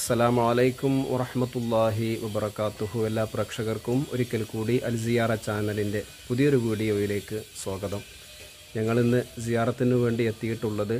അസ്സലാമു അലൈക്കും വറഹ്മത്തുള്ളാഹി വബറകാതുഹു എല്ലാ പ്രേക്ഷകർക്കും ഒരിക്കൽ കൂടി അൽ സിയാറ ചാനലിൻ്റെ പുതിയൊരു വീഡിയോയിലേക്ക് സ്വാഗതം ഞങ്ങളിന്ന് സിയാറത്തിന് വേണ്ടി എത്തിയിട്ടുള്ളത്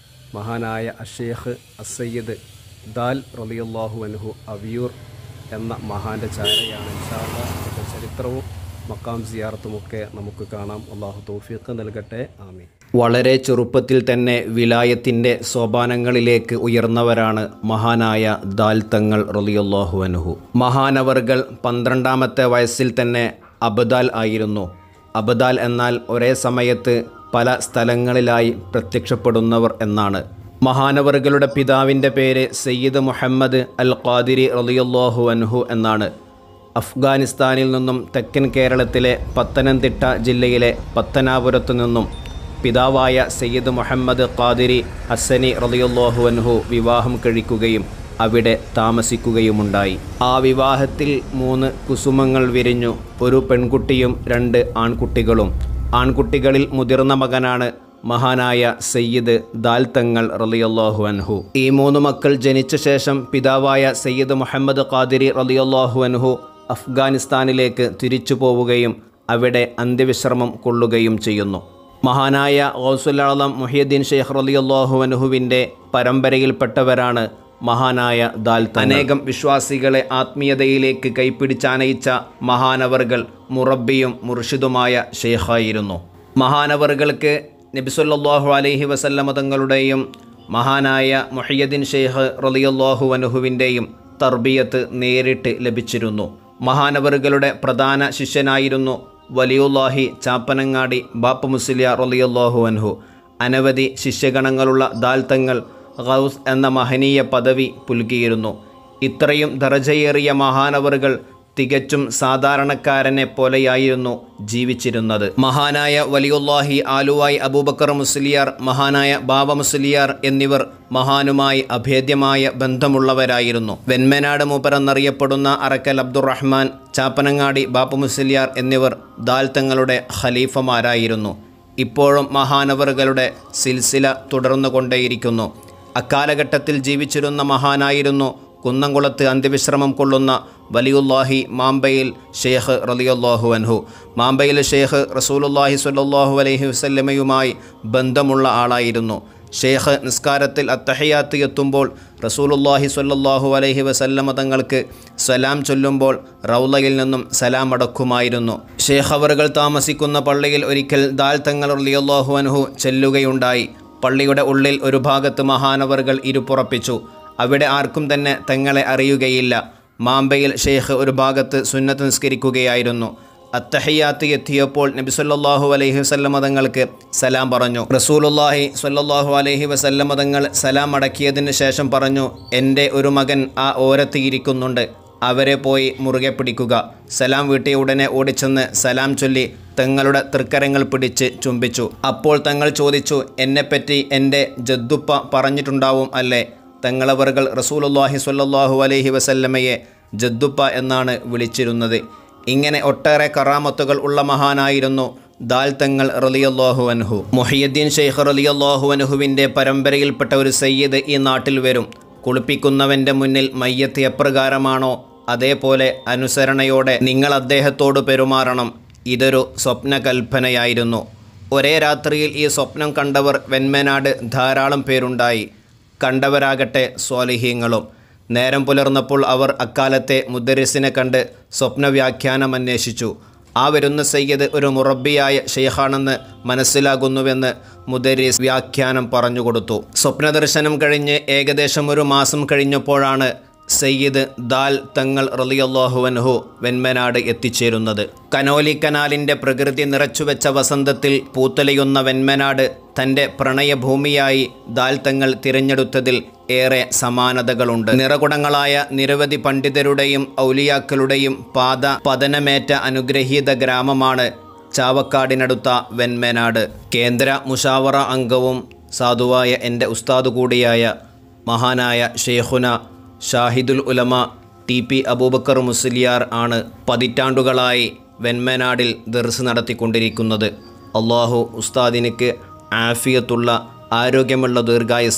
മഹാനായ അഷേഖ് അസയ്യദ് ദാൽ റളിയല്ലാഹു അൻഹു അവിയൂർ എന്ന മഹാൻ്റെ ചാരയാണ് ഇൻഷാല്ല അതിൻ്റെ ചരിത്രവും മക്കാം സിയാറത്തുമൊക്കെ നമുക്ക് കാണാം അള്ളാഹു തൗഫീഖ് നൽകട്ടെ ആമീൻ വളരെ ചെറുപ്പത്തിൽ തന്നെ വിലായത്തിൻ്റെ സോപാനങ്ങളിലേക്ക് ഉയർന്നവരാണ് മഹാനായ ദാൽ തങ്ങൾ റളിയല്ലാഹു അൻഹു മഹാനവർകൾ പന്ത്രണ്ടാമത്തെ വയസ്സിൽ തന്നെ അബദാൽ ആയിരുന്നു അബദാൽ എന്നാൽ ഒരേ സമയത്ത് പല സ്ഥലങ്ങളിലായി പ്രത്യക്ഷപ്പെടുന്നവർ എന്നാണ് മഹാനവറുകളുടെ പിതാവിൻ്റെ പേര് സയ്യിദ് മുഹമ്മദ് അൽ ഖാദിരി റളിയല്ലാഹു അൻഹു എന്നാണ് അഫ്ഗാനിസ്ഥാനിൽ നിന്നും തെക്കൻ കേരളത്തിലെ പത്തനംതിട്ട ജില്ലയിലെ പത്തനാപുരത്തു നിന്നും പിതാവായ സയ്യിദ് മുഹമ്മദ് ഖാദിരി ഹസനി റളിയല്ലാഹു അൻഹു വിവാഹം കഴിക്കുകയും അവിടെ താമസിക്കുകയുമുണ്ടായി ആ വിവാഹത്തിൽ മൂന്ന് കുസുമങ്ങൾ വിരിഞ്ഞു ഒരു പെൺകുട്ടിയും രണ്ട് ആൺകുട്ടികളും ആൺകുട്ടികളിൽ മുതിർന്ന മകനാണ് മഹാനായ സയ്യിദ് ദാൽ തങ്ങൾ റളിയല്ലാഹു അൻഹു ഈ മൂന്ന് മക്കൾ ജനിച്ച ശേഷം പിതാവായ സയ്യിദ് മുഹമ്മദ് ഖാദിരി റളിയല്ലാഹു അൻഹു അഫ്ഗാനിസ്ഥാനിലേക്ക് തിരിച്ചു പോവുകയും അവിടെ അന്ത്യവിശ്രമം കൊള്ളുകയും ചെയ്യുന്നു മഹാനായ ഗൗസുലാളം മുഹിയുദ്ദീൻ ഷെയ്ഖ് റളിയല്ലാഹു അൻഹുവിൻ്റെ പരമ്പരയിൽപ്പെട്ടവരാണ് മഹാനായ ദാൽ തങ്ങൾ. അനേകം വിശ്വാസികളെ ആത്മീയതയിലേക്ക് കൈപ്പിടിച്ചാനയിച്ച മഹാനവർകൾ മുറബിയും മുർഷിദുമായ ഷെയ്ഖായിരുന്നു മഹാനവറുകൾക്ക് നബിസൊല്ലാഹു അലൈഹി വസല്ലമ തങ്ങളുടെയും മഹാനായ മുഹയ്യദ്ദീൻ ഷെയ്ഖ് റളിയല്ലാഹു അൻഹുവിൻ്റെയും തർബിയത്ത് നേരിട്ട് ലഭിച്ചിരുന്നു മഹാനവറുകളുടെ പ്രധാന ശിഷ്യനായിരുന്നു വലിയുല്ലാഹി ചാപ്പനങ്ങാടി ബാപ്പ മുസ്ലിയ റളിയല്ലാഹു അൻഹു അനവധി ശിഷ്യഗണങ്ങളുള്ള ദാൽ തങ്ങൾ ഗൗസ് എന്ന മഹനീയ പദവി പുൽകിയിരുന്നു ഇത്രയും ദറജയേറിയ മഹാനവറുകൾ തികച്ചും സാധാരണക്കാരനെ പോലെയായിരുന്നു ജീവിച്ചിരുന്നത് മഹാനായ വലിയുല്ലാഹി ആലുവായി അബൂബക്കർ മുസ്ലിയാർ മഹാനായ ബാബ മുസ്ലിയാർ എന്നിവർ മഹാനുമായി അഭേദ്യമായ ബന്ധമുള്ളവരായിരുന്നു വെന്മനാട് മൂപ്പരെന്നറിയപ്പെടുന്ന അറക്കൽ അബ്ദുറഹ്മാൻ ചാപ്പനങ്ങാടി ബാപ്പു മുസ്ലിയാർ എന്നിവർ ദാൽ തങ്ങളുടെ ഖലീഫമാരായിരുന്നു ഇപ്പോഴും മഹാനവറുകളുടെ സിൽസില തുടർന്നുകൊണ്ടേയിരിക്കുന്നു അക്കാലഘട്ടത്തിൽ ജീവിച്ചിരുന്ന മഹാനായിരുന്നു കുന്നംകുളത്ത് അന്ത്യവിശ്രമം കൊള്ളുന്ന വലിയുല്ലാഹി മാമ്പയിൽ ഷേഖ് റലിയുല്ലാഹു അൻഹു മാമ്പയിൽ ഷേഖ് റസൂലുല്ലാഹി സ്വല്ലല്ലാഹു അലൈഹി വസല്ലമയുമായി ബന്ധമുള്ള ആളായിരുന്നു ഷേഖ് നിസ്കാരത്തിൽ അത്തഹയാത്ത് എത്തുമ്പോൾ റസൂലുല്ലാഹി സ്വല്ലല്ലാഹു അലൈഹി വസല്ലമ തങ്ങൾക്ക് സലാം ചൊല്ലുമ്പോൾ റൗലയിൽ നിന്നും സലാം അടക്കുമായിരുന്നു ഷേഖ് അവറുകൾ താമസിക്കുന്ന പള്ളിയിൽ ഒരിക്കൽ ദാൽ തങ്ങൾ റലിയല്ലാഹു അൻഹു ചെല്ലുകയുണ്ടായി പള്ളിയുടെ ഉള്ളിൽ ഒരു ഭാഗത്ത് മഹാനവറുകൾ ഇരുപ്പുറപ്പിച്ചു അവിടെ ആർക്കും തന്നെ തങ്ങളെ അറിയുകയില്ല മാമ്പയിൽ ഷെയ്ഖ് ഒരു ഭാഗത്ത് സുന്നത്ത് നിസ്കരിക്കുകയായിരുന്നു അത്തഹയ്യാത്ത് എത്തിയപ്പോൾ നബി സല്ലല്ലാഹു അലൈഹി വസല്ലമ തങ്ങൾക്ക് സലാം പറഞ്ഞു റസൂലുള്ളാഹി സ്വല്ലല്ലാഹു അലൈഹി വസല്ലമ തങ്ങൾ സലാം അടക്കിയതിന് ശേഷം പറഞ്ഞു എൻ്റെ ഒരു മകൻ ആ ഓരത്ത് ഇരിക്കുന്നുണ്ട് അവരെ പോയി മുറുകെ പിടിക്കുക സലാം വീട്ടിയ ഉടനെ ഓടിച്ചെന്ന് സലാം ചൊല്ലി തങ്ങളുടെ തൃക്കരങ്ങൾ പിടിച്ച് ചുംബിച്ചു അപ്പോൾ തങ്ങൾ ചോദിച്ചു എന്നെപ്പറ്റി എൻ്റെ ജദ്ദുപ്പ പറഞ്ഞിട്ടുണ്ടാവും അല്ലേ തങ്ങളവറുകൾ റസൂലുള്ളാഹി സ്വല്ലല്ലാഹു അലൈഹി വസല്ലമയെ ജദ്ദുപ്പ എന്നാണ് വിളിച്ചിരുന്നത് ഇങ്ങനെ ഒട്ടേറെ കറാമത്തുകൾ ഉള്ള മഹാനായിരുന്നു ദാൽ തങ്ങൾ റളിയല്ലാഹു അൻഹു മുഹിയുദ്ദീൻ ഷെയ്ഖ് റളിയല്ലാഹു അൻഹുവിൻ്റെ പരമ്പരയിൽപ്പെട്ട ഒരു സയ്യിദ് ഈ നാട്ടിൽ വരും കുളിപ്പിക്കുന്നവൻ്റെ മുന്നിൽ മയ്യത്ത് എപ്രകാരമാണോ അതേപോലെ അനുസരണയോടെ നിങ്ങൾ അദ്ദേഹത്തോട് പെരുമാറണം ഇതൊരു സ്വപ്നകൽപ്പനയായിരുന്നു ഒരേ രാത്രിയിൽ ഈ സ്വപ്നം കണ്ടവർ വെന്മനാട് ധാരാളം പേരുണ്ടായി കണ്ടവരാകട്ടെ സ്വാലിഹീങ്ങളും നേരം പുലർന്നപ്പോൾ അവർ അക്കാലത്തെ മുദ്ദരിസിനെ കണ്ട് സ്വപ്നവ്യാഖ്യാനം അന്വേഷിച്ചു ആ വരുന്ന സയ്യദ് ഒരു മുറബിയായ ഷെയ്ഖാണെന്ന് മനസ്സിലാകുന്നുവെന്ന് മുദരീസ് വ്യാഖ്യാനം പറഞ്ഞുകൊടുത്തു സ്വപ്നദർശനം കഴിഞ്ഞ് ഏകദേശം ഒരു മാസം കഴിഞ്ഞപ്പോഴാണ് സയ്യിദ് ദാൽ തങ്ങൾ റളിയല്ലാഹു അൻഹു വെന്മനാട് എത്തിച്ചേരുന്നത് കനോലി കനാലിൻ്റെ പ്രകൃതി നിറച്ചുവെച്ച വസന്തത്തിൽ പൂത്തലയുന്ന വെന്മനാട് തൻ്റെ പ്രണയഭൂമിയായി ദാൽ തങ്ങൾ തിരഞ്ഞെടുത്തതിൽ ഏറെ സമാനതകളുണ്ട് നിറകുടങ്ങളായ നിരവധി പണ്ഡിതരുടെയും ഔലിയാക്കളുടെയും പാത പതനമേറ്റ അനുഗ്രഹീത ഗ്രാമമാണ് ചാവക്കാടിനടുത്ത വെന്മനാട് കേന്ദ്ര മുഷാവറ അംഗവും സാധുവായ എൻ്റെ ഉസ്താദ് കൂടിയായ മഹാനായ ഷെയ്ഖുന ഷാഹിദുൽ ഉലമ ടി പി അബൂബക്കർ മുസ്ലിയാർ ആണ് പതിറ്റാണ്ടുകളായി വെന്മനാടിൽ ദർസ് നടത്തിക്കൊണ്ടിരിക്കുന്നത് അള്ളാഹു ഉസ്താദിനിക്ക് ആഫിയത്തുള്ള ആരോഗ്യമുള്ള ദീർഘായുസ്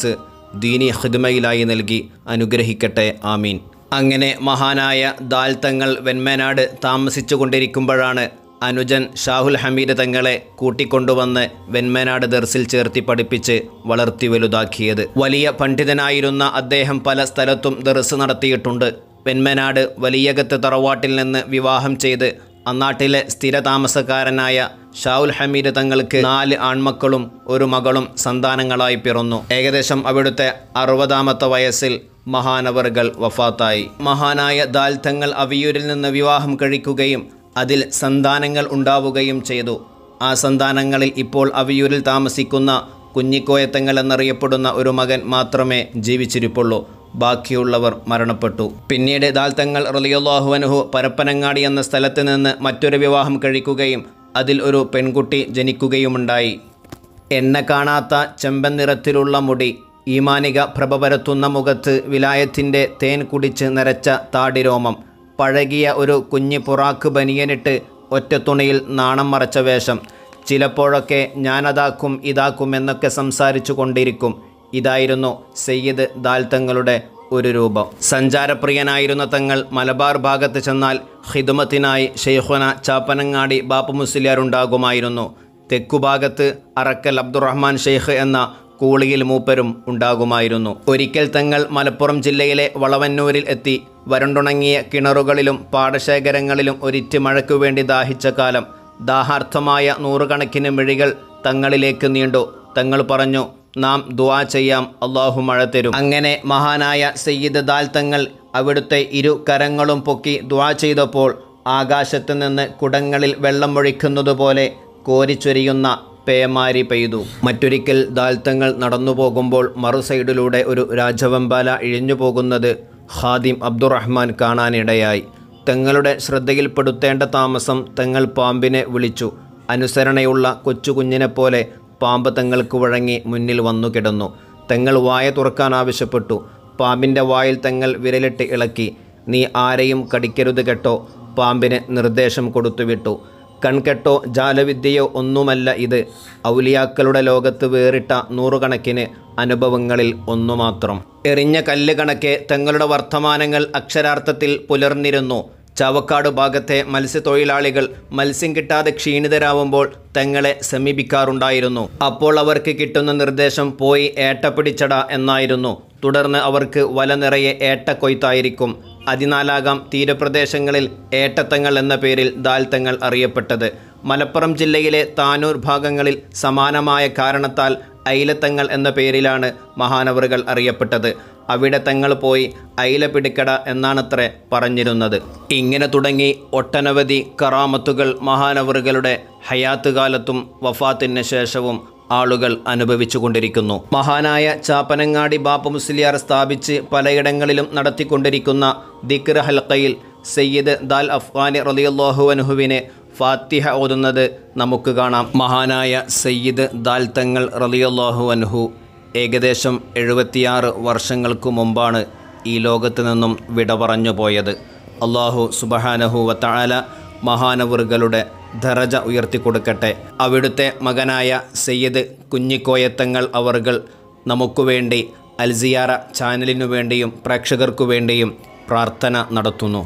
ദീനി ഹിദ്മയിലായി നൽകി അനുഗ്രഹിക്കട്ടെ ആമീൻ അങ്ങനെ മഹാനായ ദാൽ തങ്ങൾ വെന്മനാട് താമസിച്ചു കൊണ്ടിരിക്കുമ്പോഴാണ് അനുജൻ ഷാഹുൽ ഹമീദ് തങ്ങളെ കൂട്ടിക്കൊണ്ടുവന്ന് വെന്മനാട് ദർസിൽ ചേർത്തി പഠിപ്പിച്ച് വളർത്തി വലുതാക്കിയത് വലിയ പണ്ഡിതനായിരുന്ന അദ്ദേഹം പല സ്ഥലത്തും ദർസ് നടത്തിയിട്ടുണ്ട് വെന്മനാട് വലിയകത്ത് തറവാട്ടിൽ നിന്ന് വിവാഹം ചെയ്ത് അന്നാട്ടിലെ സ്ഥിര താമസക്കാരനായ ഷാവുൽ ഹമീദ് തങ്ങൾക്ക് നാല് ആൺമക്കളും ഒരു മകളും സന്താനങ്ങളായി പിറന്നു ഏകദേശം അവിടുത്തെ അറുപതാമത്തെ വയസ്സിൽ മഹാനവറുകൾ വഫാത്തായി മഹാനായ ദാൽ തങ്ങൾ അവിയൂരിൽ നിന്ന് വിവാഹം കഴിക്കുകയും അതിൽ സന്താനങ്ങൾ ഉണ്ടാവുകയും ചെയ്തു ആ സന്താനങ്ങളിൽ ഇപ്പോൾ അവിയൂരിൽ താമസിക്കുന്ന കുഞ്ഞിക്കോയത്തങ്ങൾ എന്നറിയപ്പെടുന്ന ഒരു മകൻ മാത്രമേ ജീവിച്ചിരിപ്പുള്ളൂ ബാക്കിയുള്ളവർ മരണപ്പെട്ടു പിന്നീട് ദാൽത്തങ്ങൾ റലിയുല്ലാഹുവനുഹു പരപ്പനങ്ങാടി എന്ന സ്ഥലത്ത് നിന്ന് മറ്റൊരു വിവാഹം കഴിക്കുകയും അതിൽ ഒരു പെൺകുട്ടി ജനിക്കുകയുമുണ്ടായി എണ്ണ കാണാത്ത ചെമ്പൻ നിറത്തിലുള്ള മുടി ഈമാനിക പ്രഭ പരത്തുന്ന മുഖത്ത് വിലായത്തിൻ്റെ തേൻ കുടിച്ച് നിറച്ച താടിരോമം പഴകിയ ഒരു കുഞ്ഞ് പുറാക്ക് ബനിയനിട്ട് ഒറ്റത്തുണിയിൽ നാണം മറച്ച വേഷം ചിലപ്പോഴൊക്കെ ഞാനതാക്കും ഇതാക്കും എന്നൊക്കെ സംസാരിച്ചു കൊണ്ടിരിക്കും ഇതായിരുന്നു സയ്യിദ് ദാൽ തങ്ങളുടെ ഒരു രൂപം സഞ്ചാരപ്രിയനായിരുന്ന തങ്ങൾ മലബാർ ഭാഗത്ത് ചെന്നാൽ ഹിദമത്തിനായി ഷെയ്ഖുന ചാപ്പനങ്ങാടി ബാപ്പു മുസ്ലിയാരുണ്ടാകുമായിരുന്നു തെക്കുഭാഗത്ത് അറക്കൽ അബ്ദുറഹ്മാൻ ഷെയ്ഖ് എന്ന കൂളിയിൽ മൂപ്പരും ഉണ്ടാകുമായിരുന്നു ഒരിക്കൽ തങ്ങൾ മലപ്പുറം ജില്ലയിലെ വളവന്നൂരിൽ എത്തി വരണ്ടുണങ്ങിയ കിണറുകളിലും പാടശേഖരങ്ങളിലും ഒരിറ്റ് മഴയ്ക്കു വേണ്ടി ദാഹിച്ച കാലം ദാഹാർത്ഥമായ നൂറുകണക്കിന് മിഴികൾ തങ്ങളിലേക്ക് നീണ്ടു തങ്ങൾ പറഞ്ഞു നാം ദുആ ചെയ്യാം അള്ളാഹു മഴ തരും അങ്ങനെ മഹാനായ സയ്യിദ് ദാൽ തങ്ങൾ അവിടുത്തെ ഇരു കരങ്ങളും പൊക്കി ദുആ ചെയ്തപ്പോൾ ആകാശത്ത് നിന്ന് കുടങ്ങളിൽ വെള്ളം ഒഴിക്കുന്നതുപോലെ കോരിച്ചൊരിയുന്ന പേമാരി പെയ്തു മറ്റൊരിക്കൽ ദാൽത്തങ്ങൾ നടന്നു പോകുമ്പോൾ മറു സൈഡിലൂടെ ഒരു രാജവെമ്പാല ഇഴിഞ്ഞു പോകുന്നത് ഖാദിം അബ്ദുറഹ്മാൻ കാണാനിടയായി തങ്ങളുടെ ശ്രദ്ധയിൽപ്പെടുത്തേണ്ട താമസം തങ്ങൾ പാമ്പിനെ വിളിച്ചു അനുസരണയുള്ള കൊച്ചു കുഞ്ഞിനെപ്പോലെ പാമ്പ് തങ്ങൾക്ക് വഴങ്ങി മുന്നിൽ വന്നു കിടന്നു തങ്ങൾ വായ തുറക്കാൻ ആവശ്യപ്പെട്ടു പാമ്പിൻ്റെ വായിൽ തങ്ങൾ വിരലിട്ട് ഇളക്കി നീ ആരെയും കടിക്കരുത് കേട്ടോ പാമ്പിന് നിർദ്ദേശം കൊടുത്തുവിട്ടു കൺകെട്ടോ ജാലവിദ്യയോ ഒന്നുമല്ല ഇത് ഔലിയാക്കളുടെ ലോകത്ത് വേറിട്ട നൂറുകണക്കിന് അനുഭവങ്ങളിൽ ഒന്നു മാത്രം എറിഞ്ഞ കല്ല് കണക്കെ തങ്ങളുടെ വർത്തമാനങ്ങൾ അക്ഷരാർത്ഥത്തിൽ പുലർന്നിരുന്നു ചാവക്കാട് ഭാഗത്തെ മത്സ്യത്തൊഴിലാളികൾ മത്സ്യം കിട്ടാതെ ക്ഷീണിതരാവുമ്പോൾ തങ്ങളെ സമീപിക്കാറുണ്ടായിരുന്നു അപ്പോൾ അവർക്ക് കിട്ടുന്ന നിർദ്ദേശം പോയി ഏട്ട പിടിച്ചട എന്നായിരുന്നു തുടർന്ന് അവർക്ക് വല നിറയെ ഏട്ട കൊയ്ത്തായിരിക്കും അതിനാലാകാം തീരപ്രദേശങ്ങളിൽ ഏട്ടത്തങ്ങൾ എന്ന പേരിൽ ദാൽത്തങ്ങൾ അറിയപ്പെട്ടത് മലപ്പുറം ജില്ലയിലെ താനൂർ ഭാഗങ്ങളിൽ സമാനമായ കാരണത്താൽ ഐലത്തങ്ങൾ എന്ന പേരിലാണ് മഹാനവറുകൾ അറിയപ്പെട്ടത് അവിടെ തങ്ങൾ പോയി ഐല പിടിക്കട എന്നാണത്രേ പറഞ്ഞിരുന്നത് ഇങ്ങനെ തുടങ്ങി ഒട്ടനവധി കറാമത്തുകൾ മഹാനവറുകളുടെ ഹയാത്ത് കാലത്തും വഫാത്തിന് ശേഷവും ആളുകൾ അനുഭവിച്ചു കൊണ്ടിരിക്കുന്നു മഹാനായ ചാപ്പനങ്ങാടി ബാപ്പ മുസ്ലിയാർ സ്ഥാപിച്ച് പലയിടങ്ങളിലും നടത്തിക്കൊണ്ടിരിക്കുന്ന ദിക്ർ ഹൽക്കയിൽ സയ്യിദ് ദാൽ അഫ്ഗാനി റലിയല്ലാഹു അനുഹുവിനെ ഫാത്തിഹ ഓതുന്നത് നമുക്ക് കാണാം മഹാനായ സയ്യിദ് ദാൽ തങ്ങൾ റലിയല്ലാഹു അൻഹു ഏകദേശം എഴുപത്തിയാറ് വർഷങ്ങൾക്കു മുമ്പാണ് ഈ ലോകത്ത് നിന്നും വിട പറഞ്ഞു പോയത് അള്ളാഹു സുബഹാനഹു വത്തആല മഹാനവറുകളുടെ ധറജ ഉയർത്തിക്കൊടുക്കട്ടെ അവിടുത്തെ മകനായ സയ്യിദ് കുഞ്ഞിക്കോയത്തങ്ങൾ അവർകൾ നമുക്കു വേണ്ടി അൽസിയാറ ചാനലിനു വേണ്ടിയും പ്രേക്ഷകർക്കു വേണ്ടിയും പ്രാർത്ഥന നടത്തുന്നു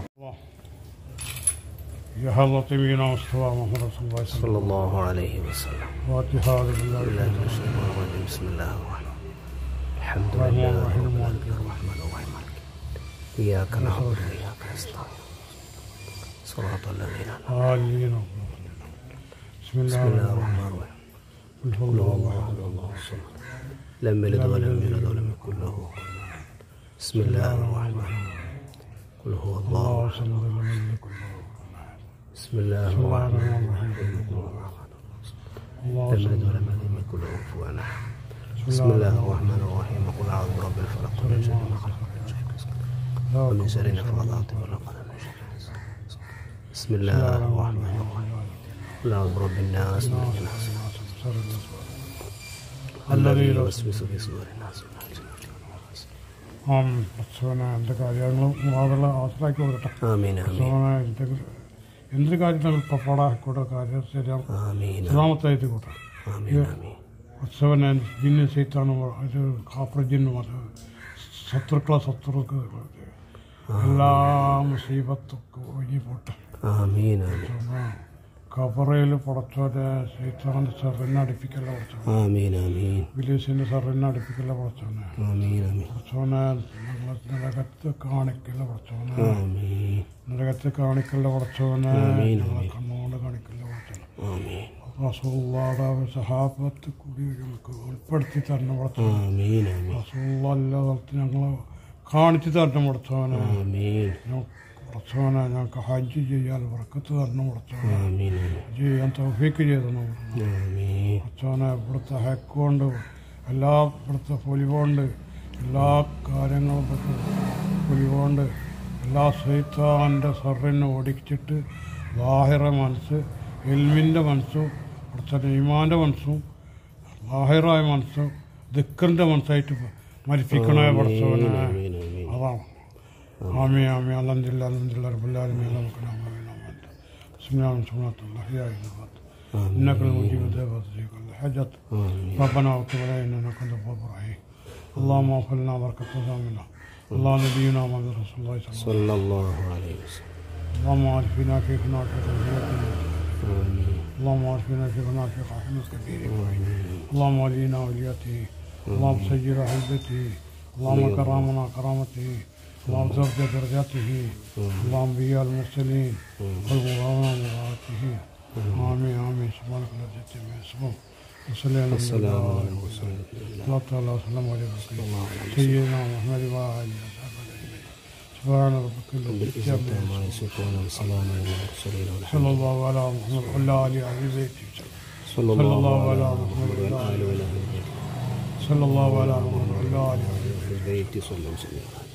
يا حضرة بنا مصطفى محمد رسول الله صلى الله الله عليه وسلم عليه وسلم فاتحة بالله بسم الله الرحمن الحمد الرحمن الرحيم مالك الرحمن الرحيم إياك نعبد وإياك نستعين صراط الذين آمين بسم الله الرحمن الرحمن الرحيم الرحيم قل هو الله أحد الله الصمد لم يلد ولم يولد ولم يكن له بسم الله الرحمن الرحيم قل هو الله الله صمد لم يلد ولم يولد بسم الله بسم الله الرحمن الرحمن الرحيم الله لم يلد صمد ولم يولد ولم يكن له كفوا أحد بسم الله الرحمن الرحيم قل أعوذ برب الفلق من شر ما خلق من شر غاسق ومن شر النفاثات في العقد من شر حاسد. بسم الله الرحمن الرحيم قل أعوذ برب الناس ملك الناس الذي الذي لا يوسوس في صدور الناس من الجنة ആം പച്ചവനെ എൻ്റെ കാര്യങ്ങളും മാതള അവസരമാക്കി കൊടുക്കട്ടെ آمين آمين പച്ചവനെ എന്തെങ്കിലും എന്തൊരു കാര്യത്തിനും പപ്പട കൂടെ കാര്യം ശരിയാവും آمين സലാമത്തായിട്ട് കൂട്ടെ آمين آمين ഉത്സവനെ ജിന്ന് സീത്താണ് ഒരു കാപ്പർ ജിന്നും അത് ശത്രുക്കളെ ശത്രുക്കൾ എല്ലാ മുസീബത്തൊക്കെ ഒഴിഞ്ഞു പോട്ടെ ആമീൻ ആമീൻ കബറയിൽ പുറത്തോടെ സീത്താൻ്റെ സെറിനെ അടുപ്പിക്കല്ല കുറച്ചോനെ ആമീൻ ആമീൻ വിലീസിൻ്റെ സെറിനെ അടുപ്പിക്കല്ല കുറച്ചോനെ ആമീൻ ആമീൻ കുറച്ചോനെ ഞങ്ങളെ നരകത്ത് കാണിക്കല്ല കുറച്ചോനെ ആമീൻ നരകത്ത് കാണിക്കല്ല കുറച്ചോനെ ആമീൻ, ഞങ്ങളെ കണ്ണോട് കാണിക്കല്ല കുറച്ചോനെ ആമീൻ റസൂള്ളാടെ സഹാബത്ത് കൂടി ഞങ്ങൾക്ക് ഉൾപ്പെടുത്തി തരണം കുറച്ചോനെ ആമീൻ ആമീൻ റസൂള്ള എല്ലാ സ്ഥലത്തും ഞങ്ങളെ കാണിച്ചു തരണം കുറച്ചോനെ ആമീൻ കുറച്ചോനെ ഞങ്ങൾക്ക് ഹജ്ജ് ചെയ്യാൻ ഉറക്കത്ത് തരണം കുറച്ചോനെ ആമീൻ ചെയ്യാൻ തൗഫീക്ക് ചെയ്തു നമ്മൾ ആമീൻ അച്ഛനെ ഇവിടുത്തെ ഹെക്കുണ്ട് എല്ലാ ഇവിടുത്തെ പൊലിവുണ്ട് എല്ലാ കാര്യങ്ങളും ഇവിടുത്തെ പൊലിവുണ്ട് എല്ലാ സൈത്താൻ്റെ സർറിനെ ഓടിച്ചിട്ട് ലാഹിറ മനസ്സ് എൽമിൻ്റെ മനസ്സും ഇവിടുത്തെ നെയ്മാൻ്റെ മനസ്സും ലാഹിറായ മനസ്സും ദിക്കറിൻ്റെ മനസ്സായിട്ട് മരിപ്പിക്കണേ പഠിച്ചവനെ ആമീൻ ആമീൻ അതാണ് ആമി ആമി അലഹദില്ല അലഹദില്ല റബുല്ലാലും നമുക്ക് بسم الله سبحانه الله يا إله إنك المجيب دعوة الحجة آمين ربنا اغفر لنا إنك أنت الغفور الرحيم اللهم اغفر لنا بركة زامنا الله نبينا محمد رسول الله صلى الله عليه وسلم صلى الله عليه وسلم اللهم عارفنا في قناعك آمين اللهم عارفنا في قناعك رحمة كبير آمين اللهم ولينا وليته اللهم سجل حجته اللهم كرامنا كرامته اللهم درجة درجاته اللهم بيا المرسلين والمغاونا مغاوته آمين آمين سبحانك لا تتم اسمه وصلى الله السلام على عليكم ورحمة الله الله تعالى وسلم على سيدنا محمد وآله وصحبه أجمعين سبحان ربك رب العزة العزة عما عما يصفون يصفون وسلام على المرسلين والحمد صلى الله على محمد وعلى آله وصحبه بيته وسلم صلى صلى الله الله على على محمد محمد وعلى آله وصحبه صلى الله على محمد وعلى آله وصحبه في البيت صلى الله عليه وسلم